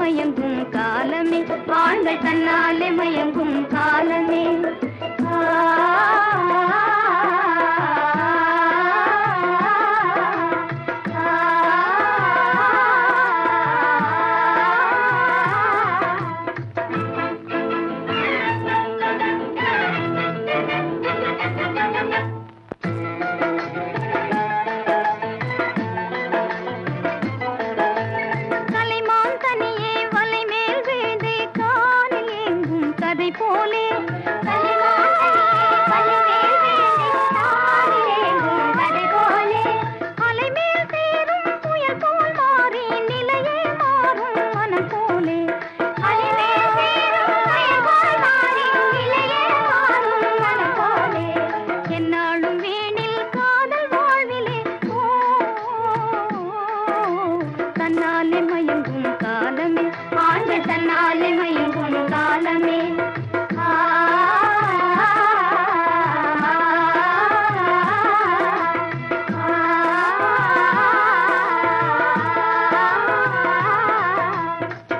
மயங்கும் காலமே ஆண்கள் தன்னாலே மயங்கும் காலமே ஆ, ஆ, ஆ. கலைமான் தனியே வலை மேல் வீழ்ந்தே காலில் ஏங்கும் கதை போலே அலை மேல் சேரும் புயல் போல் மாறி நிலையே மாறும் மனம் போலே அலை மேல் சேரும் புயல் போல் மாறி நிலையே மாறும் மனம் போலே என்னாலும் வேணில் காதல் வாழ்விலே ஓ தன்னாலே மயங்கும் காலமே ஆண்கள் தன்னாலே மயங்கும் காலமே ஆ, ஆ, ஆ.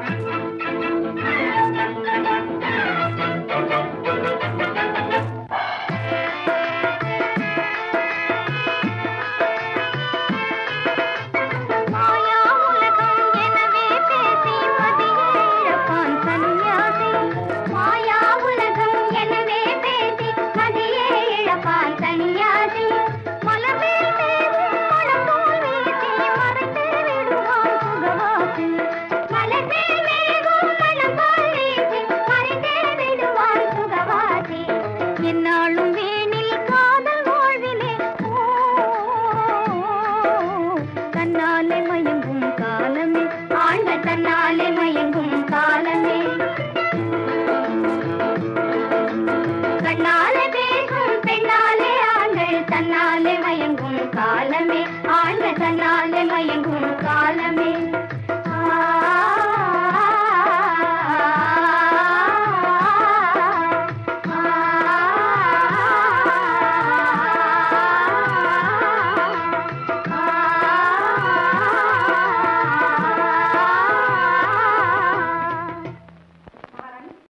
மாயா உலகம் எனவே பேசி மதியை இழப்பான் சந்நியாசி மாயா உலகம் எனவே பேசி மதியை இழப்பான் சந்நியாசி மலமேல் மேவும் மனம் போல் வீசி மறைத்து விடுவான் சுகவாசி மலமேல் மேவும் மனம் போல் வீசி மறைத்து விடுவான் சுகவாசி என்னாலும் வேணில் காதல் வாழ்விலே ஓ தன்னாலே மயங்கும் காலமே ஆண்கள் தன்னாலே மயங்கும் காலமே கண்ணாலே பேசும் பெண்ணாலே ஆண்கள் தன்னாலே மயங்கும் காலமே ஆண்கள் தன்னாலே மயங்கும் காலமே ஆ